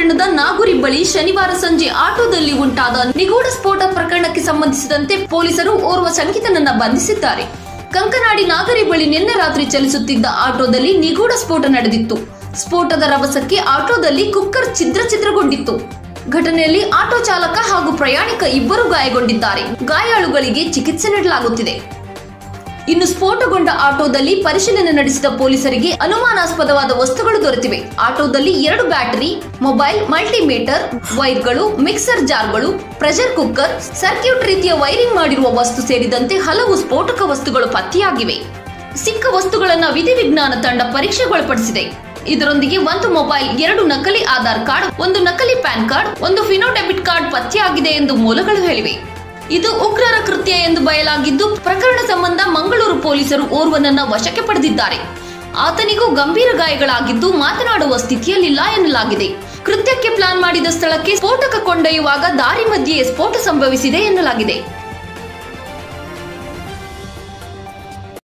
ಪಟ್ಟಣದ ನಾಗುರಿ ಬಳಿ ಶನಿವಾರ ಸಂಜೆ ಆಟೋದಲ್ಲಿ ಉಂಟಾದ ನಿಗೂಢ ಸ್ಫೋಟ ಪ್ರಕರಣಕ್ಕೆ ಸಂಬಂಧಿಸಿದಂತೆ ಪೊಲೀಸರು ಓರ್ವ ಶಂಕಿತನನ್ನ ಬಂಧಿಸಿದ್ದಾರೆ ಕಂಕನಾಡಿ ನಾಗರಿ ಬಳಿ ನಿನ್ನೆ ರಾತ್ರಿ ಚಲಿಸುತ್ತಿದ್ದ ಆಟೋದಲ್ಲಿ ನಿಗೂಢ ಸ್ಫೋಟ ನಡೆದಿತ್ತು ಸ್ಫೋಟದ ರಭಸಕ್ಕೆ ಆಟೋದಲ್ಲಿ ಕುಕ್ಕರ್ ಛಿದ್ರ ಛಿದ್ರಗೊಂಡಿತ್ತು ಘಟನೆಯಲ್ಲಿ ಆಟೋ ಚಾಲಕ ಹಾಗೂ ಪ್ರಯಾಣಿಕ ಇಬ್ಬರು ಗಾಯಗೊಂಡಿದ್ದಾರೆ ಗಾಯಾಳುಗಳಿಗೆ ಚಿಕಿತ್ಸೆ ನೀಡಲಾಗುತ್ತಿದೆ ಇನ್ನು ಸ್ಫೋಟಗೊಂಡ ಆಟೋದಲ್ಲಿ ಪರಿಶೀಲನೆ ನಡೆಸಿದ ಪೊಲೀಸರಿಗೆ ಅನುಮಾನಾಸ್ಪದವಾದ ವಸ್ತುಗಳು ದೊರೆತಿವೆ ಆಟೋದಲ್ಲಿ ಎರಡು ಬ್ಯಾಟರಿ ಮೊಬೈಲ್ ಮಲ್ಟಿಮೀಟರ್ ವೈರ್ಗಳು ಮಿಕ್ಸರ್ ಜಾರ್ಗಳು ಪ್ರೆಷರ್ ಕುಕ್ಕರ್ ಸರ್ಕ್ಯೂಟ್ ರೀತಿಯ ವೈರಿಂಗ್ ಮಾಡಿರುವ ವಸ್ತು ಸೇರಿದಂತೆ ಹಲವು ಸ್ಫೋಟಕ ವಸ್ತುಗಳು ಪತ್ತೆಯಾಗಿವೆ ಸಿಕ್ಕ ವಸ್ತುಗಳನ್ನ ವಿಧಿವಿಜ್ಞಾನ ತಂಡ ಪರೀಕ್ಷೆಗೊಳಪಡಿಸಿದೆ ಇದರೊಂದಿಗೆ ಒಂದು ಮೊಬೈಲ್ ಎರಡು ನಕಲಿ ಆಧಾರ್ ಕಾರ್ಡ್ ಒಂದು ನಕಲಿ ಪ್ಯಾನ್ ಕಾರ್ಡ್ ಒಂದು ಫಿನೋ ಡೆಬಿಟ್ ಕಾರ್ಡ್ ಪತ್ತೆಯಾಗಿದೆ ಎಂದು ಮೂಲಗಳು ಹೇಳಿವೆ ಇದು ಉಗ್ರರ ಕೃತ್ಯ ಎಂದು ಬಯಲಾಗಿದ್ದು ಪ್ರಕರಣ ಸಂಬಂಧ ಮಂಗಳೂರು ಪೊಲೀಸರು ಓರ್ವನನ್ನ ವಶಕ್ಕೆ ಪಡೆದಿದ್ದಾರೆ ಆತನಿಗೂ ಗಂಭೀರ ಗಾಯಗಳಾಗಿದ್ದು ಮಾತನಾಡುವ ಸ್ಥಿತಿಯಲ್ಲಿಲ್ಲ ಎನ್ನಲಾಗಿದೆ ಕೃತ್ಯಕ್ಕೆ ಪ್ಲಾನ್ ಮಾಡಿದ ಸ್ಥಳಕ್ಕೆ ಸ್ಫೋಟಕ ಕೊಂಡೊಯ್ಯುವಾಗ ದಾರಿ ಮಧ್ಯೆ ಸ್ಫೋಟ ಸಂಭವಿಸಿದೆ ಎನ್ನಲಾಗಿದೆ